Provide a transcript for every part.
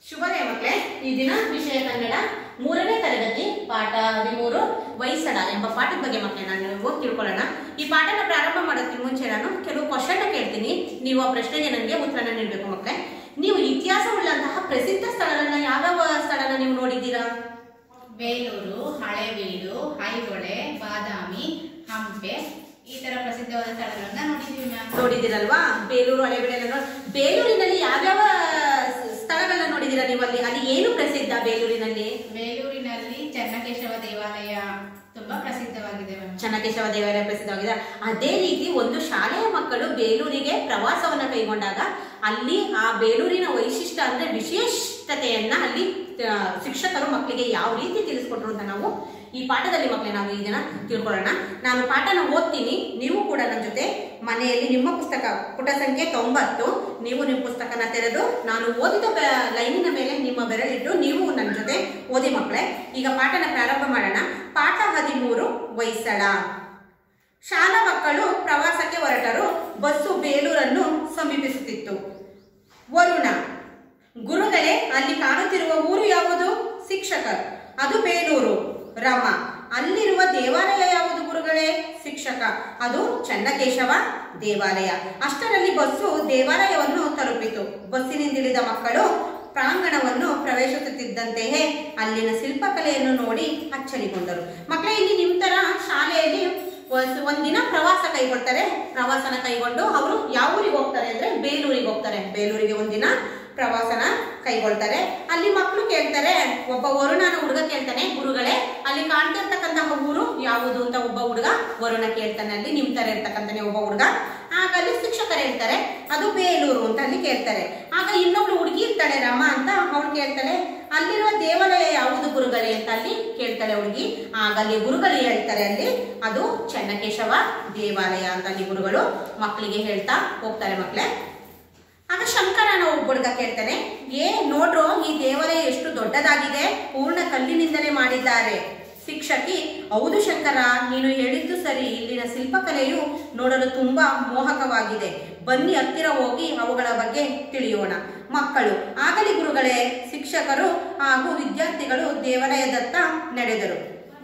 ಶುಭೋದಯ ಮಕ್ಕಳೇ ಈ ದಿನ ವಿಷಯ ಕನ್ನಡ ಮೂರನೇ ತರಗತಿ ಪಾಠ ಹದಿಮೂರು ವೈಸಡ ಎಂಬ ಪಾಠದ ಬಗ್ಗೆ ಮಕ್ಕಳೇ ನಾನು ನೀವು ತಿಳ್ಕೊಳ್ಳೋಣ ಈ ಪಾಠನ ಪ್ರಾರಂಭ ಮಾಡೋದಕ್ಕೆ ಮುಂಚೆ ನಾನು ಕೆಲವು ಕ್ವಶನ್ ಕೇಳ್ತೀನಿ ನೀವು ಆ ಪ್ರಶ್ನೆಗೆ ನನಗೆ ಉತ್ತರನ ನೀಡಬೇಕು ಮಕ್ಕಳೇ ನೀವು ಇತಿಹಾಸವುಳ್ಳಂತಹ ಪ್ರಸಿದ್ಧ ಸ್ಥಳಗಳನ್ನ ಯಾವ್ಯಾವ ಸ್ಥಳನ ನೀವು ನೋಡಿದ್ದೀರಾ ಬೇಲೂರು ಹಳೇಬೀಡು ಐಹೊಳೆ ಬಾದಾಮಿ ಹಂಪೆ ಈ ತರ ಪ್ರಸಿದ್ಧವಾದ ಸ್ಥಳಗಳನ್ನ ನೋಡಿದೀವಿ ಮ್ಯಾಮ್ ನೋಡಿದ್ದೀರಲ್ವಾ ಬೇಲೂರು ಹಳೆಬೀಡು ಎಲ್ಲ ಬೇಲೂರಿನಲ್ಲಿ ಯಾವ್ಯಾವ ಸ್ಥಳಗಳನ್ನ ನೋಡಿದ್ದೀರಾ ನೀವು ಅಲ್ಲಿ ಅಲ್ಲಿ ಏನು ಪ್ರಸಿದ್ಧ ಬೇಲೂರಿನಲ್ಲಿ ಬೇಲೂರಿನಲ್ಲಿ ಚನ್ನಕೇಶವ ದೇವಾಲಯ ತುಂಬಾ ಪ್ರಸಿದ್ಧವಾಗಿದೆ ಮ್ಯಾಮ್ ಚನ್ನಕೇಶವ ದೇವಾಲಯ ಪ್ರಸಿದ್ಧವಾಗಿದೆ ಅದೇ ರೀತಿ ಒಂದು ಶಾಲೆಯ ಮಕ್ಕಳು ಬೇಲೂರಿಗೆ ಪ್ರವಾಸವನ್ನ ಕೈಗೊಂಡಾಗ ಅಲ್ಲಿ ಆ ಬೇಲೂರಿನ ವೈಶಿಷ್ಟ್ಯ ಅಂದ್ರೆ ವಿಶೇಷತೆಯನ್ನ ಅಲ್ಲಿ ಆ, ಶಿಕ್ಷಕರು ಮಕ್ಕಳಿಗೆ ಯಾವ ರೀತಿ ತಿಳಿಸ್ಕೊಟ್ರು ಅಂತ ನಾವು ಈ ಪಾಠದಲ್ಲಿ ಮಕ್ಕಳೇ ನಾವು ಈ ದಿನ ತಿಳ್ಕೊಳ್ಳೋಣ ನಾನು ಪಾಠನ ಓದ್ತೀನಿ ನೀವು ಕೂಡ ನನ್ನ ಜೊತೆ ಮನೆಯಲ್ಲಿ ನಿಮ್ಮ ಪುಸ್ತಕ ಪುಟ ಸಂಖ್ಯೆ ತೊಂಬತ್ತು ನೀವು ನಿಮ್ಮ ಪುಸ್ತಕನ ತೆರೆದು ನಾನು ಓದಿದ ಬೆ- ಲೈನಿನ ಮೇಲೆ ನಿಮ್ಮ ಬೆರಳಿಟ್ಟು ನೀವು ನನ್ನ ಜೊತೆ ಓದಿ ಮಕ್ಕಳೇ ಈಗ ಪಾಠನ ಪ್ರಾರಂಭ ಮಾಡೋಣ ಪಾಠ ಹದಿಮೂರು ವೈಸಳ ಶಾಲಾ ಮಕ್ಕಳು ಪ್ರವಾಸಕ್ಕೆ ಹೊರಟರು ಬಸ್ಸು ಬೇಲೂರನ್ನು ಸಮೀಪಿಸುತ್ತಿತ್ತು ವರುಣ ಗುರುಗಳೇ ಅಲ್ಲಿ ಕಾಣುತ್ತಿರುವ ಊರು ಯಾವುದು ಶಿಕ್ಷಕ ಅದು ಬೇಲೂರು ರಮ ಅಲ್ಲಿರುವ ದೇವಾಲಯ ಯಾವುದು ಗುರುಗಳೇ ಶಿಕ್ಷಕ ಅದು ಚನ್ನಕೇಶವ ದೇವಾಲಯ ಅಷ್ಟರಲ್ಲಿ ಬಸ್ಸು ದೇವಾಲಯವನ್ನು ತಲುಪಿತು ಬಸ್ಸಿನಿಂದಿಳಿದ ಮಕ್ಕಳು ಪ್ರಾಂಗಣವನ್ನು ಪ್ರವೇಶಿಸುತ್ತಿದ್ದಂತೆಯೇ ಅಲ್ಲಿನ ಶಿಲ್ಪಕಲೆಯನ್ನು ನೋಡಿ ಅಚ್ಚರಿಗೊಂಡರು ಮಕ್ಕಳೇ ಇಲ್ಲಿ ನಿಮ್ಮ ತರ ಶಾಲೆಯಲ್ಲಿ ಒಂದ್- ಒಂದಿನ ಪ್ರವಾಸ ಕೈಗೊಳ್ತಾರೆ ಪ್ರವಾಸನ ಕೈಗೊಂಡು ಅವರು ಯಾವ ಊರಿಗೆ ಹೋಗ್ತಾರೆ ಅಂದ್ರೆ ಬೇಲೂರಿಗೆ ಹೋಗ್ತಾರೆ ಬೇಲೂರಿಗೆ ಒಂದಿನ ಪ್ರವಾಸನ ಕೈಗೊಳ್ತಾರೆ ಅಲ್ಲಿ ಮಕ್ಕಳು ಕೇಳ್ತಾರೆ ಒಬ್ಬ ವರುಣನ ಹುಡುಗ ಕೇಳ್ತಾನೆ ಗುರುಗಳೇ ಅಲ್ಲಿ ಕಾಣ್ತಿರ್ತಕ್ಕಂತಹ ಊರು ಯಾವುದು ಅಂತ ಒಬ್ಬ ಹುಡುಗ ವರುಣ ಕೇಳ್ತಾನೆ ಅಲ್ಲಿ ನಿಮ್ ತರ ಇರ್ತಕ್ಕಂತಾನೆ ಒಬ್ಬ ಹುಡುಗ ಆಗ ಅಲ್ಲಿ ಶಿಕ್ಷಕರು ಹೇಳ್ತಾರೆ ಅದು ಬೇಲೂರು ಅಂತ ಅಲ್ಲಿ ಕೇಳ್ತಾರೆ ಆಗ ಇನ್ನೊಬ್ಳು ಹುಡುಗಿ ಇರ್ತಾಳೆ ರಮ ಅಂತ ಅವಳು ಕೇಳ್ತಾಳೆ ಅಲ್ಲಿರುವ ದೇವಾಲಯ ಯಾವುದು ಗುರುಗಳೇ ಅಂತ ಅಲ್ಲಿ ಕೇಳ್ತಾಳೆ ಹುಡುಗಿ ಆಗ ಅಲ್ಲಿ ಗುರುಗಳು ಹೇಳ್ತಾರೆ ಅಲ್ಲಿ ಅದು ಚನ್ನಕೇಶವ ದೇವಾಲಯ ಅಂತ ಅಲ್ಲಿ ಗುರುಗಳು ಮಕ್ಕಳಿಗೆ ಹೇಳ್ತಾ ಹೋಗ್ತಾರೆ ಮಕ್ಕಳೇ ಆಗ ಶಂಕರನ ಒಬ್ಬ ಹುಡುಗ ಕೇಳ್ತಾನೆ ಏ ನೋಡ್ರೋ ಈ ದೇವಾಲಯ ಎಷ್ಟು ದೊಡ್ಡದಾಗಿದೆ ಪೂರ್ಣ ಕಲ್ಲಿನಿಂದಲೇ ಮಾಡಿದ್ದಾರೆ ಶಿಕ್ಷಕಿ ಹೌದು ಶಂಕರ ನೀನು ಹೇಳಿದ್ದು ಸರಿ ಇಲ್ಲಿನ ಶಿಲ್ಪಕಲೆಯು ನೋಡಲು ತುಂಬಾ ಮೋಹಕವಾಗಿದೆ ಬನ್ನಿ ಹತ್ತಿರ ಹೋಗಿ ಅವುಗಳ ಬಗ್ಗೆ ತಿಳಿಯೋಣ ಮಕ್ಕಳು ಆಗಲಿ ಗುರುಗಳೇ ಶಿಕ್ಷಕರು ಹಾಗೂ ವಿದ್ಯಾರ್ಥಿಗಳು ದೇವಾಲಯದತ್ತ ನಡೆದರು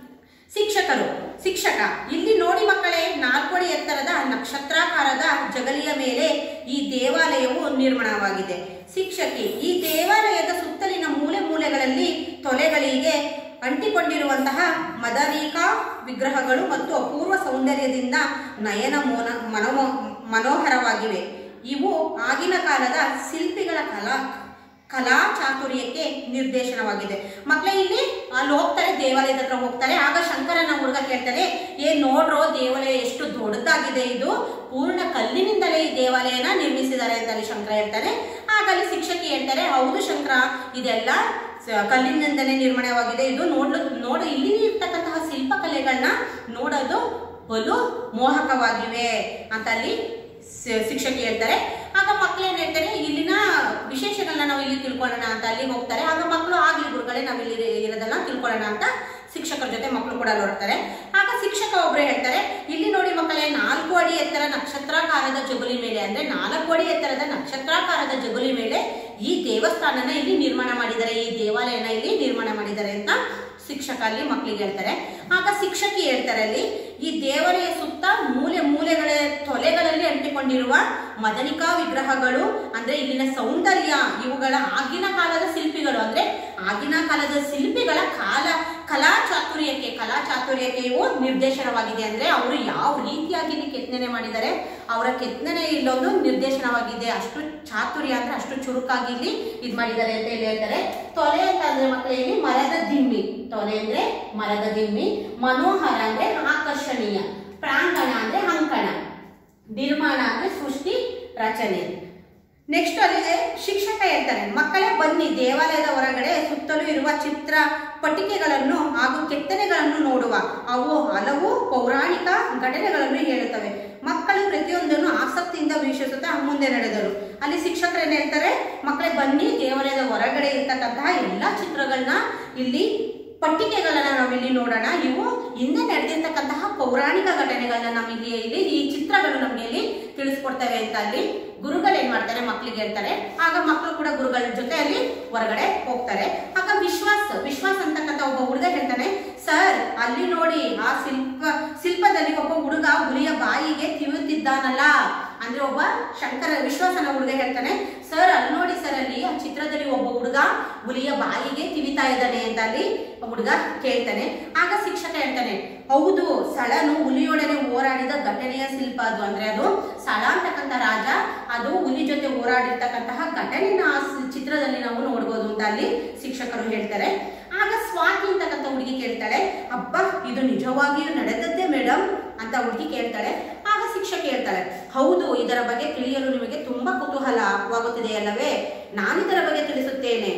ಶಿಕ್ಷಕರು ಶಿಕ್ಷಕ ಇಲ್ಲಿ ನೋಡಿ ಮಕ್ಕಳೇ ನಾಲ್ಕಡಿ ಎತ್ತರದ ನಕ್ಷತ್ರಾಕಾರದ ಜಗಲಿಯ ಮೇಲೆ ಈ ದೇವಾಲಯವು ನಿರ್ಮಾಣವಾಗಿದೆ ಶಿಕ್ಷಕಿ ಈ ದೇವಾಲಯದ ಸುತ್ತಲಿನ ಮೂಲೆ ಮೂಲೆಗಳಲ್ಲಿ ತೊಲೆಗಳಿಗೆ ಅಂಟಿಕೊಂಡಿರುವಂತಹ ಮದರೀಕಾ ವಿಗ್ರಹಗಳು ಮತ್ತು ಅಪೂರ್ವ ಸೌಂದರ್ಯದಿಂದ ನಯನ ಮೋನ ಮನೋ ಮನೋಹರವಾಗಿವೆ ಇವು ಆಗಿನ ಕಾಲದ ಶಿಲ್ಪಿಗಳ ಕಲಾ ಕಲಾ ಚಾತುರ್ಯಕ್ಕೆ ನಿರ್ದೇಶನವಾಗಿದೆ ಮಕ್ಕಳೇ ಇಲ್ಲಿ ಅಲ್ಲಿ ಹೋಗ್ತಾರೆ ದೇವಾಲಯದ ಹತ್ರ ಹೋಗ್ತಾರೆ ಆಗ ಶಂಕರನ ಹುಡುಗ ಕೇಳ್ತಾರೆ ಏನ್ ನೋಡ್ರೋ ದೇವಾಲಯ ಎಷ್ಟು ದೊಡ್ಡದಾಗಿದೆ ಇದು ಪೂರ್ಣ ಕಲ್ಲಿನಿಂದಲೇ ಈ ದೇವಾಲಯನ ನಿರ್ಮಿಸಿದ್ದಾರೆ ಅಂತ ಅಲ್ಲಿ ಶಂಕರ ಹೇಳ್ತಾರೆ ಆಗ ಅಲ್ಲಿ ಶಿಕ್ಷಕಿ ಹೇಳ್ತಾರೆ ಹೌದು ಶಂಕರ ಇದೆಲ್ಲ ಸ- ಕಲ್ಲಿನಿಂದಲೇ ನಿರ್ಮಾಣವಾಗಿದೆ ಇದು ನೋಡ್ಲು ನೋಡ ಇಲ್ಲಿ ಇರ್ತಕ್ಕಂತಹ ಶಿಲ್ಪಕಲೆಗಳನ್ನ ನೋಡೋದು ಬಲು ಮೋಹಕವಾಗಿವೆ ಅಂತ ಅಲ್ಲಿ ಸ- ಶಿಕ್ಷಕಿ ಹೇಳ್ತಾರೆ ಆಗ ಮಕ್ಕಳು ಏನ್ ಹೇಳ್ತಾರೆ ಇಲ್ಲಿನ ವಿಶೇಷಗಳನ್ನ ನಾವು ಇಲ್ಲಿ ತಿಳ್ಕೊಳ್ಳೋಣ ಅಂತ ಅಲ್ಲಿ ಹೋಗ್ತಾರೆ ಆಗ ಮಕ್ಕಳು ಆಗ್ಲಿ ಗುರುಗಳೇ ನಾವು ಇಲ್ಲಿ ಇರೋದನ್ನ ತಿಳ್ಕೊಳ್ಳೋಣ ಅಂತ ಶಿಕ್ಷಕರ ಜೊತೆ ಮಕ್ಕಳು ಕೂಡ ಅಲ್ಲಿ ಹೊರಡ್ತಾರೆ ಆಗ ಶಿಕ್ಷಕ ಒಬ್ರು ಹೇಳ್ತಾರೆ ಇಲ್ಲಿ ನೋಡಿ ಮಕ್ಕಳೇ ನಾಲ್ಕು ಅಡಿ ಎತ್ತರ ನಕ್ಷತ್ರಾಕಾರದ ಜಗುಲಿ ಮೇಲೆ ಅಂದ್ರೆ ನಾಲ್ಕು ಅಡಿ ಎತ್ತರದ ನಕ್ಷತ್ರಾಕಾರದ ಜಗುಲಿ ಮೇಲೆ ಈ ದೇವಸ್ಥಾನನ ಇಲ್ಲಿ ನಿರ್ಮಾಣ ಮಾಡಿದ್ದಾರೆ ಈ ದೇವಾಲಯನ ಇಲ್ಲಿ ನಿರ್ಮಾಣ ಮಾಡಿದ್ದಾರೆ ಅಂತ ಶಿಕ್ಷಕ ಅಲ್ಲಿ ಮಕ್ಕಳಿಗೆ ಹೇಳ್ತಾರೆ ಆಗ ಶಿಕ್ಷಕಿ ಹೇಳ್ತಾರೆ ಅಲ್ಲಿ ಈ ದೇವರೆಯ ಸುತ್ತ ಮೂಲೆ ಮೂಲೆಗಳ ತೊಲೆಗಳಲ್ಲಿ ಅಂಟಿಕೊಂಡಿರುವ ಮದನಿಕಾ ವಿಗ್ರಹಗಳು ಅಂದ್ರೆ ಇಲ್ಲಿನ ಸೌಂದರ್ಯ ಇವುಗಳ ಆಗಿನ ಕಾಲದ ಶಿಲ್ಪಿಗಳು ಅಂದ್ರೆ ಆಗಿನ ಕಾಲದ ಶಿಲ್ಪಿಗಳ ಕಾಲ ಕಲಾ ಚಾತುರ್ಯಕ್ಕೆ ಕಲಾ ಚಾತುರ್ಯಕ್ಕೆ ಇವು ನಿರ್ದೇಶನವಾಗಿದೆ ಅಂದ್ರೆ ಅವರು ಯಾವ ರೀತಿಯಾಗಿ ಇಲ್ಲಿ ಕೆತ್ತನೆ ಮಾಡಿದ್ದಾರೆ ಅವರ ಕೆತ್ತನೆ ಇಲ್ಲೊಂದು ನಿರ್ದೇಶನವಾಗಿದೆ ಅಷ್ಟು ಚಾತುರ್ಯ ಅಂದ್ರೆ ಅಷ್ಟು ಚುರುಕಾಗಿ ಇಲ್ಲಿ ಇದ್ ಮಾಡಿದ್ದಾರೆ ಅಂತ ಹೇಳಿ ಹೇಳ್ತಾರೆ ತೊಲೆ ಅಂತ ಅಂದ್ರೆ ಮಕ್ಕಳೇ ಇಲ್ಲಿ ಮರದ ದಿಮ್ಮಿ ತೊಲೆ ಅಂದ್ರೆ ಮರದ ದಿಮ್ಮಿ ಮನೋಹರ ಅಂದ್ರೆ ಆಕರ್ಷಣೀಯ ಪ್ರಾಂಗಣ ಅಂದ್ರೆ ಅಂಕಣ ನಿರ್ಮಾಣ ಅಂದ್ರೆ ಸೃಷ್ಟಿ ರಚನೆ ನೆಕ್ಸ್ಟ್ ಅಲ್ಲಿ ಶಿಕ್ಷಕ ಹೇಳ್ತಾರೆ ಮಕ್ಕಳೇ ಬನ್ನಿ ದೇವಾಲಯದ ಹೊರಗಡೆ ಸುತ್ತಲೂ ಇರುವ ಚಿತ್ರ ಪಟ್ಟಿಕೆಗಳನ್ನು ಹಾಗೂ ಕೆತ್ತನೆಗಳನ್ನು ನೋಡುವ ಅವು ಹಲವು ಪೌರಾಣಿಕ ಘಟನೆಗಳನ್ನು ಹೇಳುತ್ತವೆ ಮಕ್ಕಳು ಪ್ರತಿಯೊಂದನ್ನು ಆಸಕ್ತಿಯಿಂದ ವೀಕ್ಷಿಸುತ್ತಾ ಮುಂದೆ ನಡೆದರು ಅಲ್ಲಿ ಶಿಕ್ಷಕರು ಏನ್ ಹೇಳ್ತಾರೆ ಮಕ್ಕಳೇ ಬನ್ನಿ ದೇವಾಲಯದ ಹೊರಗಡೆ ಇರ್ತಕ್ಕಂತಹ ಎಲ್ಲಾ ಚಿತ್ರಗಳನ್ನ ಇಲ್ಲಿ ಪಟ್ಟಿಕೆಗಳನ್ನ ನಾವಿಲ್ಲಿ ನೋಡೋಣ ಇವು ಹಿಂದೆ ನಡೆದಿರ್ತಕ್ಕಂತಹ ಪೌರಾಣಿಕ ಘಟನೆಗಳನ್ನ ನಮಗೆ ಇಲ್ಲಿ ಈ ಚಿತ್ರಗಳು ನಮಗೆ ಇಲ್ಲಿ ತಿಳಿಸ್ಕೊಡ್ತವೆ ಅಂತ ಅಲ್ಲಿ ಗುರುಗಳು ಏನ್ ಮಾಡ್ತಾರೆ ಮಕ್ಕಳಿಗೆ ಹೇಳ್ತಾರೆ ಆಗ ಮಕ್ಕಳು ಕೂಡ ಗುರುಗಳ ಜೊತೆ ಅಲ್ಲಿ ಹೊರಗಡೆ ಹೋಗ್ತಾರೆ ಆಗ ವಿಶ್ವಾಸ್ ವಿಶ್ವಾಸ್ ಅಂತಕ್ಕಂಥ ಒಬ್ಬ ಹುಡುಗ ಹೇಳ್ತಾನೆ ಸರ್ ಅಲ್ಲಿ ನೋಡಿ ಆ ಶಿಲ್ಪ ಶಿಲ್ಪದಲ್ಲಿ ಒಬ್ಬ ಹುಡುಗ ಹುಲಿಯ ಬಾಯಿಗೆ ತಿವಿಯುತ್ತಿದ್ದಾನಲ್ಲ ಅಂದ್ರೆ ಒಬ್ಬ ಶಂಕರ ವಿಶ್ವಾಸನ ಹುಡುಗ ಹೇಳ್ತಾನೆ ಸರ್ ಅಲ್ಲಿ ನೋಡಿ ಸರ್ ಅಲ್ಲಿ ಆ ಚಿತ್ರದಲ್ಲಿ ಒಬ್ಬ ಹುಡುಗ ಹುಲಿಯ ಬಾಯಿಗೆ ತಿವಿತಾ ಇದ್ದಾನೆ ಅಂತ ಅಲ್ಲಿ ಹುಡುಗ ಕೇಳ್ತಾನೆ ಆಗ ಶಿಕ್ಷಕ ಹೇಳ್ತಾನೆ ಹೌದು ಸಳನು ಹುಲಿಯೊಡನೆ ಹೋರಾಡಿದ ಘಟನೆಯ ಶಿಲ್ಪ ಅದು ಅಂದ್ರೆ ಅದು ಸಳ ಅಂತಕ್ಕಂಥ ರಾಜ ಅದು ಹುಲಿ ಜೊತೆ ಹೋರಾಡಿರ್ತಕ್ಕಂತಹ ಘಟನೆನ ಆ ಸಿ- ಚಿತ್ರದಲ್ಲಿ ನಾವು ನೋಡ್ಬೋದು ಅಂತ ಅಲ್ಲಿ ಶಿಕ್ಷಕರು ಹೇಳ್ತಾರೆ ಆಗ ಸ್ವಾತಿ ಅಂತಕ್ಕಂಥ ಹುಡುಗಿ ಕೇಳ್ತಾಳೆ ಅಬ್ಬ ಇದು ನಿಜವಾಗಿಯೂ ನಡೆದದ್ದೇ ಮೇಡಮ್ ಅಂತ ಹುಡುಗಿ ಕೇಳ್ತಾಳೆ ಆಗ ಶಿಕ್ಷಕ ಹೇಳ್ತಾಳೆ ಹೌದು ಇದರ ಬಗ್ಗೆ ತಿಳಿಯಲು ನಿಮಗೆ ತುಂಬಾ ಕುತೂಹಲವಾಗುತ್ತಿದೆ ಅಲ್ಲವೇ ನಾನಿದರ ಬಗ್ಗೆ ತಿಳಿಸುತ್ತೇನೆ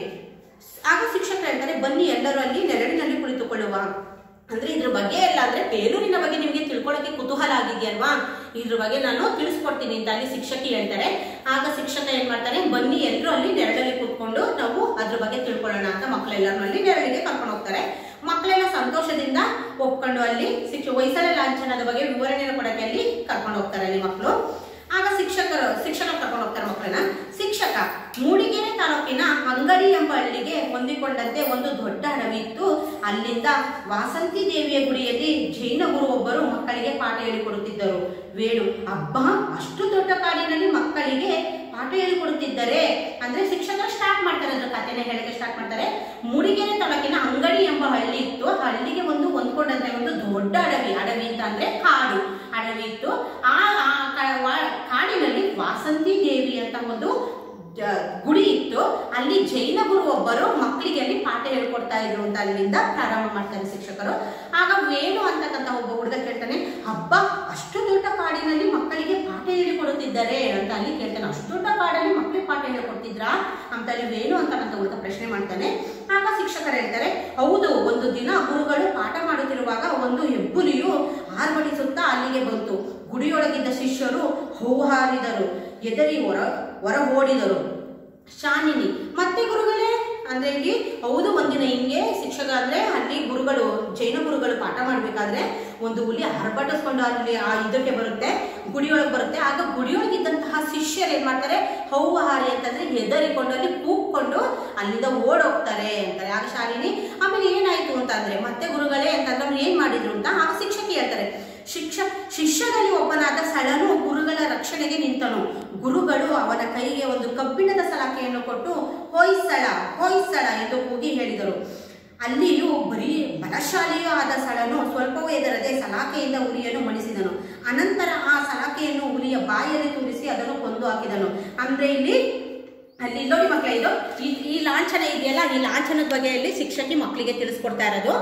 ಆಗ ಶಿಕ್ಷಕರು ಹೇಳ್ತಾರೆ ಬನ್ನಿ ಎಲ್ಲರೂ ಅಲ್ಲಿ ನೆರಳಿನಲ್ಲಿ ಕುಳಿತುಕೊಳ್ಳುವ ಅಂದ್ರೆ ಇದ್ರ ಬಗ್ಗೆ ಎಲ್ಲ ಅಂದ್ರೆ ಬೇಲೂರಿನ ಬಗ್ಗೆ ನಿಮಗೆ ತಿಳ್ಕೊಳ್ಳೋಕೆ ಕುತೂಹಲ ಆಗಿದೆಯಲ್ವಾ ಇದ್ರ ಬಗ್ಗೆ ನಾನು ತಿಳಿಸ್ಕೊಡ್ತೀನಿ ಅಂತ ಅಲ್ಲಿ ಶಿಕ್ಷಕಿ ಹೇಳ್ತಾರೆ ಆಗ ಶಿಕ್ಷಕ ಏನ್ ಮಾಡ್ತಾನೆ ಬನ್ನಿ ಎಲ್ಲರೂ ಅಲ್ಲಿ ನೆರಳಲ್ಲಿ ಕೂತ್ಕೊಂಡು ನಾವು ಅದ್ರ ಬಗ್ಗೆ ತಿಳ್ಕೊಳ್ಳೋಣ ಅಂತ ಮಕ್ಕಳೆಲ್ಲರೂ ಅಲ್ಲಿ ನೆರಳಿಗೆ ಕರ್ಕೊಂಡು ಹೋಗ್ತಾರೆ ಮಕ್ಕಳೆಲ್ಲ ಸಂತೋಷದಿಂದ ಒಪ್ಕೊಂಡು ಅಲ್ಲಿ ಶಿಕ್ಷ ಹೊಯ್ಸಳ ಲಾಂಛನದ ಬಗ್ಗೆ ವಿವರಣೆಯನ್ನು ಕೊಡಕ್ಕೆ ಅಲ್ಲಿ ಕರ್ಕೊಂಡು ಹೋಗ್ತಾರೆ ಅಲ್ಲಿ ಮಕ್ಕಳು ಆಗ ಶಿಕ್ಷಕರು ಶಿಕ್ಷಕರು ಕರ್ಕೊಂಡು ಹೋಗ್ತಾರೆ ಮಕ್ಕಳನ್ನ ಶಿಕ್ಷಕ ಮೂಡಿಗೆರೆ ತಾಲೂಕಿನ ಅಂಗಡಿ ಎಂಬ ಹಳ್ಳಿಗೆ ಹೊಂದಿಕೊಂಡಂತೆ ಒಂದು ದೊಡ್ಡ ಅಡವಿ ಇತ್ತು ಅಲ್ಲಿಂದ ವಾಸಂತಿ ದೇವಿಯ ಗುಡಿಯಲ್ಲಿ ಜೈನ ಗುರು ಒಬ್ಬರು ಮಕ್ಕಳಿಗೆ ಪಾಠ ಹೇಳಿಕೊಡುತ್ತಿದ್ದರು ವೇಣು ಹಬ್ಬ ಅಷ್ಟು ದೊಡ್ಡ ಕಾಡಿನಲ್ಲಿ ಮಕ್ಕಳಿಗೆ ಪಾಠ ಹೇಳಿಕೊಡುತ್ತಿದ್ದರೆ ಅಂದ್ರೆ ಶಿಕ್ಷಕರು ಸ್ಟಾರ್ಟ್ ಮಾಡ್ತಾರೆ ಅದ್ರ ಕಥೆನ ಹೇಳಕ್ಕೆ ಸ್ಟಾರ್ಟ್ ಮಾಡ್ತಾರೆ ಮೂಡಿಗೆರೆ ತಾಲೂಕಿನ ಅಂಗಡಿ ಎಂಬ ಹಳ್ಳಿ ಇತ್ತು ಆ ಹಳ್ಳಿಗೆ ಒಂದು ಹೊಂದ್ಕೊಂಡಂತೆ ಒಂದು ದೊಡ್ಡ ಅಡವಿ ಅಡವಿ ಅಂತ ಅಂದ್ರೆ ಕಾಡು ಅಡವಿ ಇತ್ತು ಆ ಆ ಕ- ವಾ- ಕಾಡಿನಲ್ಲಿ ವಾಸಂತಿ ದೇವಿ ಅಂತ ಒಂದು ಜ- ಗುಡಿ ಇತ್ತು ಅಲ್ಲಿ ಜೈನ ಗುರು ಒಬ್ಬರು ಮಕ್ಕಳಿಗೆ ಅಲ್ಲಿ ಪಾಠ ಹೇಳ್ಕೊಡ್ತಾ ಇದ್ರು ಅಂತ ಅಲ್ಲಿಂದ ಪ್ರಾರಂಭ ಮಾಡ್ತಾರೆ ಶಿಕ್ಷಕರು ಆಗ ವೇಣು ಅಂತಕ್ಕಂಥ ಒಬ್ಬ ಹುಡುಗ ಕೇಳ್ತಾನೆ ಹಬ್ಬ ಅಷ್ಟು ದೊಡ್ಡ ಕಾಡಿನಲ್ಲಿ ಮಕ್ಕಳಿಗೆ ಪಾಠ ಹೇಳಿಕೊಡುತ್ತಿದ್ದಾರೆ ಅಂತ ಅಲ್ಲಿ ಕೇಳ್ತಾನೆ ಅಷ್ಟು ದೊಡ್ಡ ಕಾಡಲ್ಲಿ ಮಕ್ಕಳಿಗೆ ಪಾಠ ಹೇಳಿಕೊಡ್ತಿದ್ರಾ ಅಂತ ಅಲ್ಲಿ ವೇಣು ಅಂತಕ್ಕಂಥ ಹುಡುಗ ಪ್ರಶ್ನೆ ಮಾಡ್ತಾನೆ ಆಗ ಶಿಕ್ಷಕರು ಹೇಳ್ತಾರೆ ಹೌದು ಒಂದು ದಿನ ಗುರುಗಳು ಪಾಠ ಮಾಡುತ್ತಿರುವಾಗ ಒಂದು ಹೆಬ್ಬುಲಿಯು ಆರ್ಭಟಿಸುತ್ತಾ ಅಲ್ಲಿಗೆ ಬಂತು ಗುಡಿಯೊಳಗಿದ್ದ ಶಿಷ್ಯರು ಹೌಹಾರಿದರು ಎದರಿ ಹೊರ ಹೊರ ಓಡಿದರು ಶಾನಿನಿ ಮತ್ತೆ ಗುರುಗಳೇ ಅಂದ್ರೆ ಇಲ್ಲಿ ಹೌದು ಒಂದಿನ ಹಿಂಗೆ ಶಿಕ್ಷಕ ಅಂದ್ರೆ ಅಲ್ಲಿ ಗುರುಗಳು ಜೈನ ಗುರುಗಳು ಪಾಠ ಮಾಡ್ಬೇಕಾದ್ರೆ ಒಂದು ಹುಲಿ ಹರ್ಬಟಿಸ್ಕೊಂಡು ಅಲ್ಲಿ ಆ ಇದಕ್ಕೆ ಬರುತ್ತೆ ಗುಡಿಯೊಳಗೆ ಬರುತ್ತೆ ಆಗ ಗುಡಿಯೊಳಗಿದ್ದಂತಹ ಶಿಷ್ಯರು ಏನ್ ಮಾಡ್ತಾರೆ ಹೌಹಾರಿ ಅಂತಂದ್ರೆ ಹೆದರಿಕೊಂಡು ಅಲ್ಲಿ ಕೂಗ್ಕೊಂಡು ಅಲ್ಲಿಂದ ಓಡೋಗ್ತಾರೆ ಅಂತಾರೆ ಆಗ ಶಾಲಿನಿ ಆಮೇಲೆ ಏನಾಯ್ತು ಅಂತ ಅಂದ್ರೆ ಮತ್ತೆ ಗುರುಗಳೇ ಅಂತಂದ್ರೆ ಅವ್ರು ಏನ್ ಮಾಡಿದ್ರು ಅಂತ ಆಗ ಶಿಕ್ಷಕಿ ಹೇಳ್ತಾರೆ ಶಿಕ್ಷ ಶಿಷ್ಯರಲ್ಲಿ ಒಬ್ಬನಾದ ಸಳನು ಗುರುಗಳ ರಕ್ಷಣೆಗೆ ನಿಂತನು ಗುರುಗಳು ಅವನ ಕೈಗೆ ಒಂದು ಕಬ್ಬಿಣದ ಸಲಾಕೆಯನ್ನು ಕೊಟ್ಟು ಹೋಯ್ಸಳ ಹೋಯ್ಸಳ ಎಂದು ಕೂಗಿ ಹೇಳಿದರು ಅಲ್ಲಿಯೂ ಬರೀ ಬಲಶಾಲಿಯೂ ಆದ ಸಳನು ಸ್ವಲ್ಪವೂ ಎದರದೆ ಸಲಾಕೆಯಿಂದ ಹುಲಿಯನ್ನು ಮಣಿಸಿದನು ಅನಂತರ ಆ ಸಲಾಕೆಯನ್ನು ಹುಲಿಯ ಬಾಯಲ್ಲಿ ತೂರಿಸಿ ಅದನ್ನು ಕೊಂದು ಹಾಕಿದನು ಅಂದ್ರೆ ಇಲ್ಲಿ ಅಲ್ಲಿ ನೋಡಿ ಮಕ್ಕಳೇ ಇದು ಈ- ಈ ಲಾಂಛನ ಇದೆಯಲ್ಲ ಈ ಲಾಂಛನದ ಬಗ್ಗೆ ಇಲ್ಲಿ ಶಿಕ್ಷಕಿ ಮಕ್ಕಳಿಗೆ ತಿಳಿಸ್ಕೊಡ್ತಾ ಇರೋದು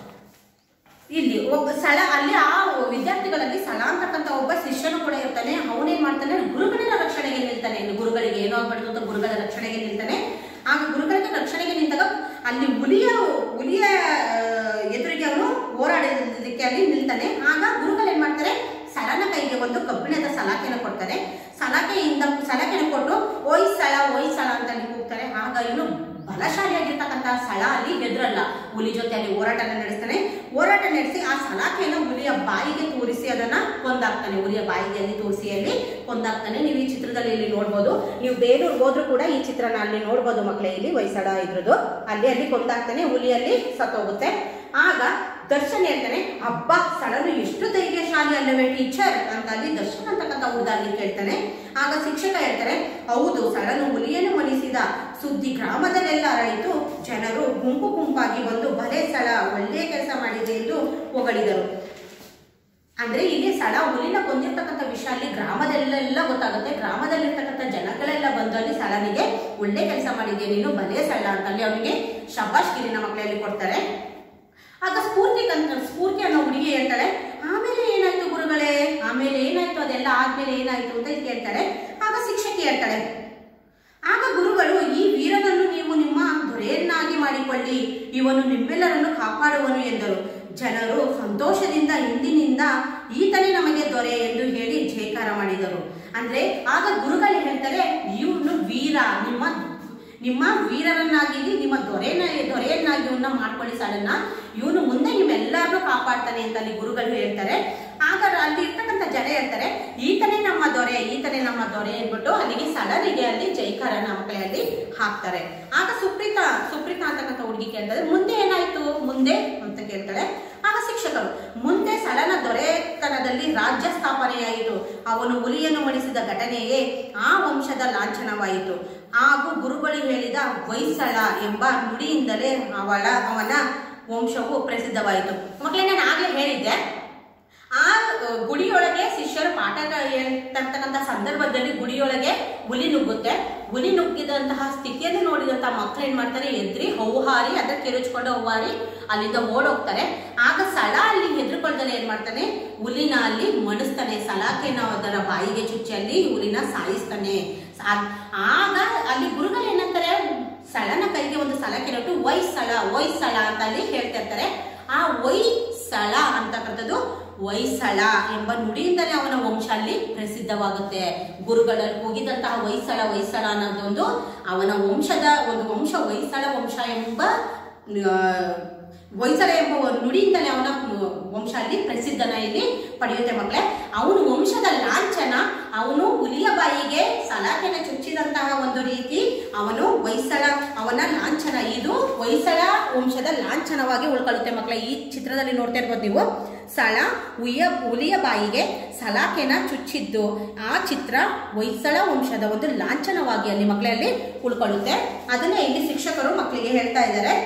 ಇಲ್ಲಿ ಒಬ್ಬ ಸ್ಥಳ ಅಲ್ಲಿ ಆ ವಿದ್ಯಾರ್ಥಿಗಳಲ್ಲಿ ಸ್ಥಳ ಅಂತಕ್ಕಂಥ ಒಬ್ಬ ಶಿಷ್ಯನು ಕೂಡ ಇರ್ತಾನೆ ಅವನೇನ್ ಮಾಡ್ತಾನೆ ಗುರುಗಳ ರಕ್ಷಣೆಗೆ ನಿಲ್ತಾನೆ ಇನ್ನು ಗುರುಗಳಿಗೆ ಏನೋ ಆಗ್ಬಾರ್ದು ಅಂತ ಗುರುಗಳ ರಕ್ಷಣೆಗೆ ನಿಲ್ತಾನೆ ಆಗ ಗುರುಗಳಿಗೆ ರಕ್ಷಣೆಗೆ ನಿಂತಾಗ ಅಲ್ಲಿ ಹುಲಿಯ ಹುಲಿಯ ಆ, ಎದುರಿಗೆ ಅವನು ಹೋರಾಡೋದಕ್ಕೆ ಅಲ್ಲಿ ನಿಲ್ತಾನೆ ಆಗ ಗುರುಗಳು ಏನ್ ಮಾಡ್ತಾರೆ ಸಳನ ಕೈಗೆ ಒಂದು ಕಬ್ಬಿಣದ ಸಲಾಕೆನ ಕೊಡ್ತಾರೆ ಸಲಾಕೆಯಿಂದ ಸಲಾಕೆನ ಕೊಟ್ಟು ಓಯ್ ಸ್ಥಳ ಓಯ್ ಸ್ಥಳ ಅಂತ ಅಲ್ಲಿ ಕೂಗ್ತಾರೆ ಆಗ ಇವನು ಬಲಶಾಲಿಯಾಗಿರ್ತಕ್ಕಂತಹ ಸ್ಥಳ ಅಲ್ಲಿ ಹೆದ್ರಲ್ಲ ಹುಲಿ ಜೊತೆ ಅಲ್ಲಿ ಹೋರಾಟನ ನಡೆಸ್ತಾನೆ ಹೋರಾಟ ನಡೆಸಿ ಆ ಸಲಾಕೆಯನ್ನು ಹುಲಿಯ ಬಾಯಿಗೆ ತೋರಿಸಿ ಅದನ್ನ ಕೊಂದಾಕ್ತಾನೆ ಹುಲಿಯ ಬಾಯಿಗೆ ಅಲ್ಲಿ ತೋರಿಸಿ ಅಲ್ಲಿ ಕೊಂದಾಕ್ತಾನೆ ನೀವು ಈ ಚಿತ್ರದಲ್ಲಿ ಇಲ್ಲಿ ನೋಡ್ಬೋದು ನೀವು ಬೇಲೂರು ಹೋದ್ರೂ ಕೂಡ ಈ ಚಿತ್ರನ ಅಲ್ಲಿ ನೋಡ್ಬೋದು ಮಕ್ಕಳೇ ಇಲ್ಲಿ ವಯಸ್ಸಾಡ ಇದ್ರದ್ದು ಅಲ್ಲಿ ಅಲ್ಲಿ ಕೊಂದಾಕ್ತಾನೆ ಹುಲಿಯಲ್ಲಿ ಸತ್ತೋಗುತ್ತೆ ಆಗ ದರ್ಶನ್ ಹೇಳ್ತಾನೆ ಹಬ್ಬ ಸ್ಥಳನು ಎಷ್ಟು ಧೈರ್ಯಶಾಲಿ ಅಲ್ಲವೇ ಟೀಚರ್ ಅಂತ ಅಲ್ಲಿ ದರ್ಶನ್ ಅಂತಕ್ಕಂಥ ಹುಡುಗ ಅಲ್ಲಿ ಕೇಳ್ತಾನೆ ಆಗ ಶಿಕ್ಷಕ ಹೇಳ್ತಾರೆ ಹೌದು ಸ್ಥಳನು ಹುಲಿಯನ್ನು ಮಣಿಸಿದ ಸುದ್ದಿ ಗ್ರಾಮದಲ್ಲೆಲ್ಲ ಹರಡಿತು ಜನರು ಗುಂಪು ಗುಂಪಾಗಿ ಬಂದು ಭಲೆ ಸ್ಥಳ ಒಳ್ಳೆಯ ಕೆಲಸ ಮಾಡಿದೆ ಎಂದು ಹೊಗಳಿದರು ಅಂದ್ರೆ ಇಲ್ಲಿ ಸ್ಥಳ ಹುಲಿನ ಕೊಂದಿರ್ತಕ್ಕಂಥ ವಿಷಯ ಅಲ್ಲಿ ಗ್ರಾಮದಲ್ಲೆಲ್ಲ ಗೊತ್ತಾಗುತ್ತೆ ಗ್ರಾಮದಲ್ಲಿರ್ತಕ್ಕಂಥ ಜನಗಳೆಲ್ಲ ಬಂದು ಅಲ್ಲಿ ಸ್ಥಳನಿಗೆ ಒಳ್ಳೆ ಕೆಲಸ ಮಾಡಿದ್ಯಾ ನೀನು ಭಲೆ ಸ್ಥಳ ಅಂತ ಅಲ್ಲಿ ಅವನಿಗೆ ಶಬಾಷ್ಗಿರಿನ ಮಕ್ಕಳಲ್ಲಿ ಕೊಡ್ತಾರೆ ಆಗ ಸ್ಫೂರ್ತಿ ಕಂತ ಸ್ಫೂರ್ತಿ ಅನ್ನೋ ಹುಡುಗಿ ಹೇಳ್ತಾಳೆ ಆಮೇಲೆ ಏನಾಯ್ತು ಗುರುಗಳೇ ಆಮೇಲೆ ಏನಾಯ್ತು ಅದೆಲ್ಲ ಆದ್ಮೇಲೆ ಏನಾಯ್ತು ಅಂತ ಇಲ್ಲಿ ಕೇಳ್ತಾಳೆ ಆಗ ಶಿಕ್ಷಕಿ ಹೇಳ್ತಾಳೆ ಆಗ ಗುರುಗಳು ಈ ವೀರನನ್ನು ನೀವು ನಿಮ್ಮ ದೊರೆಯನ್ನಾಗಿ ಮಾಡಿಕೊಳ್ಳಿ ಇವನು ನಿಮ್ಮೆಲ್ಲರನ್ನು ಕಾಪಾಡುವನು ಎಂದರು ಜನರು ಸಂತೋಷದಿಂದ ಇಂದಿನಿಂದ ಈತನೇ ನಮಗೆ ದೊರೆ ಎಂದು ಹೇಳಿ ಜಯಕಾರ ಮಾಡಿದರು ಅಂದ್ರೆ ಆಗ ಗುರುಗಳು ಹೇಳ್ತಾರೆ ಇವನು ವೀರ ನಿಮ್ಮ ನಿಮ್ಮ ವೀರರನ್ನಾಗಿ ನಿಮ್ಮ ದೊರೆನ ದೊರೆಯನ್ನಾಗಿ ಇವನ್ನ ಮಾಡ್ಕೊಳ್ಳಿ ಸಡನ್ನ ಇವನು ಮುಂದೆ ನಿಮ್ಮೆಲ್ಲರನ್ನೂ ಕಾಪಾಡ್ತಾನೆ ಅಂತ ಅಲ್ಲಿ ಗುರುಗಳು ಹೇಳ್ತಾರೆ ಆಗ ಅಲ್ಲಿ ಇರ್ತಕ್ಕಂಥ ಜನ ಹೇಳ್ತಾರೆ ಈತನೇ ನಮ್ಮ ದೊರೆ ಈತನೇ ನಮ್ಮ ದೊರೆ ಅಂದ್ಬಿಟ್ಟು ಅಲ್ಲಿಗೆ ಸಡನಿಗೆ ಅಲ್ಲಿ ಜೈಕಾರನ ಮಕ್ಕಳೇ ಅಲ್ಲಿ ಹಾಕ್ತಾರೆ ಆಗ ಸುಪ್ರೀತ ಸುಪ್ರೀತ ಅಂತಕ್ಕಂಥ ಹುಡುಗಿ ಕೇಳ್ತಾರೆ ಮುಂದೆ ಏನಾಯ್ತು ಮುಂದೆ ಅಂತ ಕೇಳ್ತಾಳೆ ಆಗ ಶಿಕ್ಷಕರು ಮುಂದೆ ಸಡನ ದೊರೆತನದಲ್ಲಿ ರಾಜ್ಯ ಸ್ಥಾಪನೆಯಾಯಿತು ಅವನು ಹುಲಿಯನ್ನು ಮಣಿಸಿದ ಘಟನೆಯೇ ಆ ವಂಶದ ಲಾಂಛನವಾಯಿತು ಹಾಗೂ ಗುರುಗಳು ಹೇಳಿದ ಹೊಯ್ಸಳ ಎಂಬ ನುಡಿಯಿಂದಲೇ ಅವಳ ಅವನ ವಂಶವು ಪ್ರಸಿದ್ಧವಾಯಿತು ಮಕ್ಕಳೇ ನಾನು ಆಗ್ಲೇ ಹೇಳಿದ್ದೆ ಆ ಅ, ಗುಡಿಯೊಳಗೆ ಶಿಷ್ಯರು ಪಾಠ ಹೇಳ್ತಕ್ಕಂಥ ಸಂದರ್ಭದಲ್ಲಿ ಗುಡಿಯೊಳಗೆ ಹುಲಿ ನುಗ್ಗುತ್ತೆ ಹುಲಿ ನುಗ್ಗಿದಂತಹ ಸ್ಥಿತಿಯನ್ನು ನೋಡಿದಂತಹ ಮಕ್ಕಳು ಏನ್ ಮಾಡ್ತಾರೆ ಎದ್ರಿ ಹೌಹಾರಿ ಅದ್ರ ಕಿರುಚ್ಕೊಂಡು ಹೌಹಾರಿ ಅಲ್ಲಿಂದ ಓಡೋಗ್ತಾರೆ ಆಗ ಸಳ ಅಲ್ಲಿ ಹೆದರ್ಕೊಳ್ದಲೆ ಏನ್ ಮಾಡ್ತಾನೆ ಹುಲಿನ ಅಲ್ಲಿ ಮಣಿಸ್ತಾನೆ ಸಲಾಕೆನ ಅದರ ಬಾಯಿಗೆ ಚುಚ್ಚಿ ಅಲ್ಲಿ ಹುಲಿನ ಸಾಯಿಸ್ತಾನೆ ಸಾ- ಆಗ ಅಲ್ಲಿ ಗುರುಗಳು ಏನಂತಾರೆ ಸಳನ ಕೈಗೆ ಒಂದು ಸಲಾಕೆ ಇಟ್ಟು ವೈ ಸಳ ವೈ ಸಳ ಅಂತ ಅಲ್ಲಿ ಹೇಳ್ತಾ ಇರ್ತಾರೆ ಆ ವೈ ಸಳ ಅಂತಕ್ಕಂಥದ್ದು ಹೊಯ್ಸಳ ಎಂಬ ನುಡಿಯಿಂದಲೇ ಅವನ ವಂಶ ಅಲ್ಲಿ ಪ್ರಸಿದ್ಧವಾಗುತ್ತೆ ಗುರುಗಳಲ್ಲಿ ಹೋಗಿದಂತಹ ಹೊಯ್ಸಳ ಹೊಯ್ಸಳ ಅನ್ನೋದೊಂದು ಅವನ ವಂಶದ ಒಂದು ವಂಶ ಹೊಯ್ಸಳ ವಂಶ ಎಂಬ ಆ, ಹೊಯ್ಸಳ ಎಂಬ ಒಂದು ನುಡಿಯಿಂದಲೇ ಅವನ ವಂಶ ಅಲ್ಲಿ ಪ್ರಸಿದ್ಧನ ಇಲ್ಲಿ ಪಡೆಯುತ್ತೆ ಮಕ್ಕಳೇ ಅವನು ವಂಶದ ಲಾಂಛನ ಅವನು ಹುಲಿಯ ಬಾಯಿಗೆ ಸಲಾಕೆನ ಚುಚ್ಚಿದಂತಹ ಒಂದು ರೀತಿ ಅವನು ಹೊಯ್ಸಳ ಅವನ ಲಾಂಛನ ಇದು ಹೊಯ್ಸಳ ವಂಶದ ಲಾಂಛನವಾಗಿ ಉಳ್ಕೊಳ್ಳುತ್ತೆ ಮಕ್ಕಳೇ ಈ ಚಿತ್ರದಲ್ಲಿ ನೋಡ್ತಾ ಇರ್ಬೋದು ನೀವು ಸಳ ಹುಯ್ಯ ಹುಲಿಯ ಬಾಯಿಗೆ ಸಲಾಕೆನ ಚುಚ್ಚಿದ್ದು ಆ ಚಿತ್ರ ಹೊಯ್ಸಳ ವಂಶದ ಒಂದು ಲಾಂಛನವಾಗಿ ಅಲ್ಲಿ ಮಕ್ಕಳಲ್ಲಿ ಉಳ್ಕೊಳ್ಳುತ್ತೆ ಅದನ್ನೇ ಇಲ್ಲಿ ಶಿಕ್ಷಕರು ಮಕ್ಕಳಿಗೆ ಹೇಳ್ತಾ ಇದ್ದಾರೆ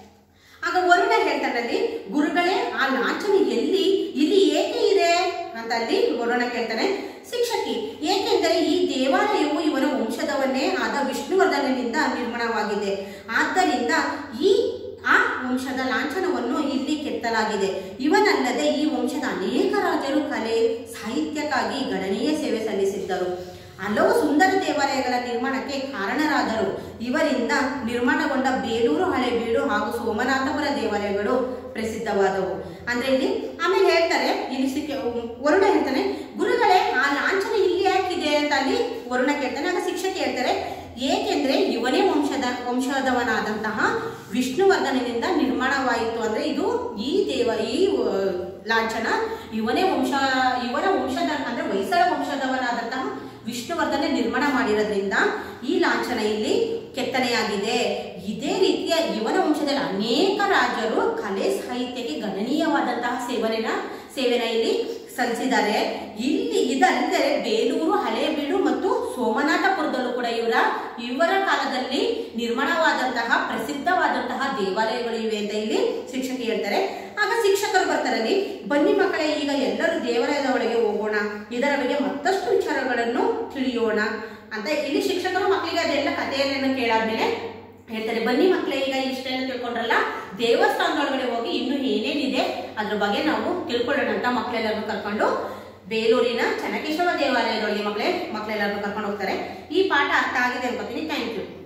ಆಗ ವರುಣ ಹೇಳ್ತಾನಲ್ಲಿ ಗುರುಗಳೇ ಆ ಲಾಂಛನ ಎಲ್ಲಿ ಇಲ್ಲಿ ಏಕೆ ಇದೆ ಅಂತ ಅಲ್ಲಿ ವರುಣ ಕೇಳ್ತಾನೆ ಶಿಕ್ಷಕಿ ಏಕೆಂದರೆ ಈ ದೇವಾಲಯವು ಇವನ ವಂಶದವನ್ನೇ ಆದ ವಿಷ್ಣುವರ್ಧನನಿಂದ ನಿರ್ಮಾಣವಾಗಿದೆ ಆದ್ದರಿಂದ ಈ ಆ ವಂಶದ ಲಾಂಛನವನ್ನು ಇಲ್ಲಿ ಕೆತ್ತಲಾಗಿದೆ ಇವನಲ್ಲದೆ ಈ ವಂಶದ ಅನೇಕ ರಾಜರು ಕಲೆ ಸಾಹಿತ್ಯಕ್ಕಾಗಿ ಗಣನೀಯ ಸೇವೆ ಸಲ್ಲಿಸಿದ್ದರು ಹಲವು ಸುಂದರ ದೇವಾಲಯಗಳ ನಿರ್ಮಾಣಕ್ಕೆ ಕಾರಣರಾದರು ಇವರಿಂದ ನಿರ್ಮಾಣಗೊಂಡ ಬೇಲೂರು ಹಳೆಬೀಡು ಹಾಗೂ ಸೋಮನಾಥಪುರ ದೇವಾಲಯಗಳು ಪ್ರಸಿದ್ಧವಾದವು ಅಂದ್ರೆ ಇಲ್ಲಿ ಆಮೇಲೆ ಹೇಳ್ತಾರೆ ಇಲ್ಲಿ ಸಿಕ್ಕ ವರುಣ ಹೇಳ್ತಾನೆ ಗುರುಗಳೇ ಆ ಲಾಂಛನ ಇಲ್ಲಿ ಯಾಕಿದೆ ಅಂತ ಅಲ್ಲಿ ವರುಣ ಕೇಳ್ತಾನೆ ಆಗ ಶಿಕ್ಷಕ ಹೇಳ್ತಾರೆ ಏಕೆಂದ್ರೆ ಇವನೇ ವಂಶದ ವಂಶದವನಾದಂತಹ ವಿಷ್ಣುವರ್ಧನನಿಂದ ನಿರ್ಮಾಣವಾಯಿತು ಅಂದ್ರೆ ಇದು ಈ ದೇವ ಈ ಆ, ಲಾಂಛನ ಇವನೇ ವಂಶ ಇವನ ವಂಶದ ಅಂದ್ರೆ ಹೊಯ್ಸಳ ವಂಶದವನಾದಂತಹ ವಿಷ್ಣುವರ್ಧನ ನಿರ್ಮಾಣ ಮಾಡಿರೋದ್ರಿಂದ ಈ ಲಾಂಛನ ಇಲ್ಲಿ ಕೆತ್ತನೆಯಾಗಿದೆ ಇದೇ ರೀತಿಯ ಇವನ ವಂಶದಲ್ಲಿ ಅನೇಕ ರಾಜರು ಕಲೆ ಸಾಹಿತ್ಯಕ್ಕೆ ಗಣನೀಯವಾದಂತಹ ಸೇವನೆನ ಸೇವೆನ ಇಲ್ಲಿ ಸಲ್ಲಿಸಿದ್ದಾರೆ ಇಲ್ಲಿ ಇದಲ್ಲದೆ ಬೇಲೂರು ಹಳೇಬೀಡು ಮತ್ತು ಸೋಮನಾಥಪುರದಲ್ಲೂ ಕೂಡ ಇವರ ಇವರ ಕಾಲದಲ್ಲಿ ನಿರ್ಮಾಣವಾದಂತಹ ಪ್ರಸಿದ್ಧವಾದಂತಹ ದೇವಾಲಯಗಳು ಇವೆ ಅಂತ ಇಲ್ಲಿ ಶಿಕ್ಷಕಿ ಹೇಳ್ತಾರೆ ಆಗ ಶಿಕ್ಷಕರು ಬರ್ತಾರಲ್ಲಿ ಬನ್ನಿ ಮಕ್ಕಳೇ ಈಗ ಎಲ್ಲರೂ ದೇವಾಲಯದ ಒಳಗೆ ಹೋಗೋಣ ಇದರ ಬಗ್ಗೆ ಮತ್ತಷ್ಟು ವಿಚಾರಗಳನ್ನು ತಿಳಿಯೋಣ ಅಂತ ಇಲ್ಲಿ ಶಿಕ್ಷಕರು ಮಕ್ಕಳಿಗೆ ಅದೆಲ್ಲ ಕಥೆಯನ್ನೆಲ್ಲ ಕೇಳಾದ್ಮೇಲೆ ಹೇಳ್ತಾರೆ ಬನ್ನಿ ಮಕ್ಕಳೇ ಈಗ ಇಷ್ಟೆಲ್ಲ ತಿಳ್ಕೊಂಡ್ರಲ್ಲ ದೇವಸ್ಥಾನದೊಳಗಡೆ ಹೋಗಿ ಇನ್ನು ಏನೇನಿದೆ ಅದ್ರ ಬಗ್ಗೆ ನಾವು ತಿಳ್ಕೊಳ್ಳೋಣ ಅಂತ ಮಕ್ಕಳೆಲ್ಲರೂ ಕರ್ಕೊಂಡು ಬೇಲೂರಿನ ಚೆನ್ನಕೇಶವ ದೇವಾಲಯದೊಳಗೆ ಮಕ್ಕಳೇ ಮಕ್ಕಳೆಲ್ಲರೂ ಕರ್ಕೊಂಡು ಹೋಗ್ತಾರೆ ಈ ಪಾಠ ಅರ್ಥ ಆಗಿದೆ ಅನ್ಕೋತೀನಿ ಥ್ಯಾಂಕ್ ಯು